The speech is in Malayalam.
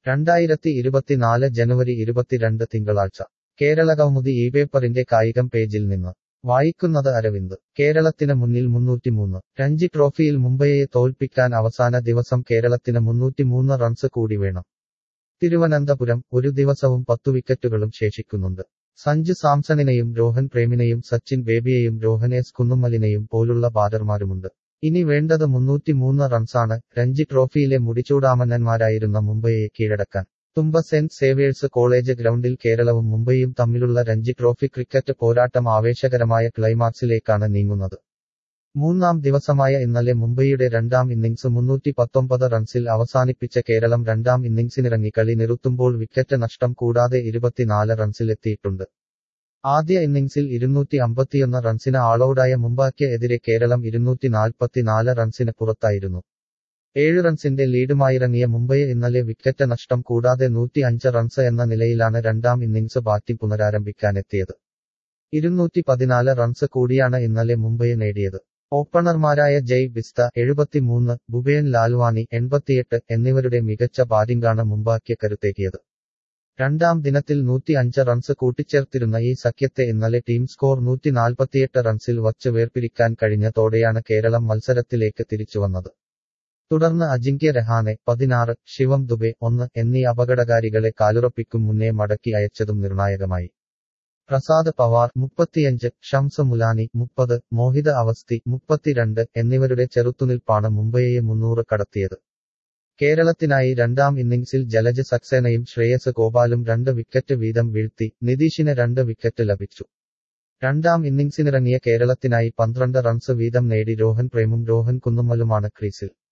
രണ്ടായിരത്തി ഇരുപത്തിനാല് ജനുവരി ഇരുപത്തിരണ്ട് തിങ്കളാഴ്ച കേരള കൗമുദി ഈ പേപ്പറിന്റെ കായികം പേജിൽ നിന്ന് വായിക്കുന്നത് അരവിന്ദ് കേരളത്തിന് മുന്നിൽ മുന്നൂറ്റിമൂന്ന് രഞ്ജി ട്രോഫിയിൽ മുംബൈയെ തോൽപ്പിക്കാൻ അവസാന ദിവസം കേരളത്തിന് മുന്നൂറ്റിമൂന്ന് റൺസ് കൂടി വേണം തിരുവനന്തപുരം ഒരു ദിവസവും പത്തു വിക്കറ്റുകളും ശേഷിക്കുന്നുണ്ട് സഞ്ജു സാംസണിനെയും രോഹൻ പ്രേമിനെയും സച്ചിൻ ബേബിയെയും രോഹനേസ് കുന്നുമ്മലിനെയും പോലുള്ള ബാറ്റർമാരുമുണ്ട് ഇനി വേണ്ടത് മുന്നൂറ്റിമൂന്ന് റൺസാണ് രഞ്ജി ട്രോഫിയിലെ മുടിച്ചൂടാമന്നന്മാരായിരുന്ന മുംബൈയെ കീഴടക്കാൻ തുമ്പ സെന്റ് സേവിയേഴ്സ് കോളേജ് ഗ്രൗണ്ടിൽ കേരളവും മുംബൈയും തമ്മിലുള്ള രഞ്ജി ട്രോഫി ക്രിക്കറ്റ് പോരാട്ടം ആവേശകരമായ ക്ലൈമാക്സിലേക്കാണ് നീങ്ങുന്നത് മൂന്നാം ദിവസമായ ഇന്നലെ മുംബൈയുടെ രണ്ടാം ഇന്നിംഗ്സ് മുന്നൂറ്റി പത്തൊമ്പത് റൺസിൽ അവസാനിപ്പിച്ച കേരളം രണ്ടാം ഇന്നിംഗ്സിനിറങ്ങി കളി നിറുത്തുമ്പോൾ വിക്കറ്റ് നഷ്ടം കൂടാതെ ഇരുപത്തിനാല് റൺസിലെത്തിയിട്ടുണ്ട് ആദ്യ ഇന്നിംഗ്സിൽ ഇരുന്നൂറ്റി അമ്പത്തിയൊന്ന് റൺസിന് ആളൌടായ മുംബൈക്ക് എതിരെ കേരളം ഇരുന്നൂറ്റി നാൽപ്പത്തിനാല് റൺസിന് പുറത്തായിരുന്നു ഏഴ് റൺസിന്റെ ലീഡുമായിറങ്ങിയ മുംബൈ ഇന്നലെ വിക്കറ്റ് നഷ്ടം കൂടാതെ നൂറ്റി അഞ്ച് റൺസ് എന്ന നിലയിലാണ് രണ്ടാം ഇന്നിംഗ്സ് ബാറ്റിംഗ് പുനരാരംഭിക്കാനെത്തിയത് ഇരുന്നൂറ്റി പതിനാല് റൺസ് കൂടിയാണ് ഇന്നലെ മുംബൈ നേടിയത് ഓപ്പണർമാരായ ജയ് ബിസ്ത എഴുപത്തിമൂന്ന് ബുബേൻ ലാൽവാനി എൺപത്തിയെട്ട് എന്നിവരുടെ മികച്ച ബാറ്റിംഗാണ് മുംബൈക്ക് കരുത്തേകിയത് രണ്ടാം ദിനത്തിൽ നൂറ്റി അഞ്ച് റൺസ് കൂട്ടിച്ചേർത്തിരുന്ന ഈ സഖ്യത്തെ ഇന്നലെ ടീം സ്കോർ നൂറ്റി നാൽപ്പത്തിയെട്ട് റൺസിൽ വച്ച് വേർപിരിക്കാൻ കഴിഞ്ഞതോടെയാണ് കേരളം മത്സരത്തിലേക്ക് തിരിച്ചുവന്നത് തുടർന്ന് അജിങ്ക്യ രഹാനെ പതിനാറ് ശിവം ദുബെ ഒന്ന് എന്നീ അപകടകാരികളെ കാലുറപ്പിക്കും മുന്നേ മടക്കി അയച്ചതും നിർണായകമായി പ്രസാദ് പവാർ മുപ്പത്തിയഞ്ച് ഷംസ് മുലാനി മുപ്പത് മോഹിത അവസ്ഥി മുപ്പത്തിരണ്ട് എന്നിവരുടെ ചെറുത്തുനിൽപ്പാണ് മുംബൈയെ മുന്നൂറ് കടത്തിയത് കേരളത്തിനായി രണ്ടാം ഇന്നിംഗ്സിൽ ജലജ് സക്സേനയും ശ്രേയസ് ഗോപാലും രണ്ട് വിക്കറ്റ് വീതം വീഴ്ത്തി നിതീഷിന് രണ്ട് വിക്കറ്റ് ലഭിച്ചു രണ്ടാം ഇന്നിംഗ്സിനിറങ്ങിയ കേരളത്തിനായി പന്ത്രണ്ട് റൺസ് വീതം നേടി രോഹൻ പ്രേമും രോഹൻ കുന്നുമ്മലുമാണ് ക്രീസിൽ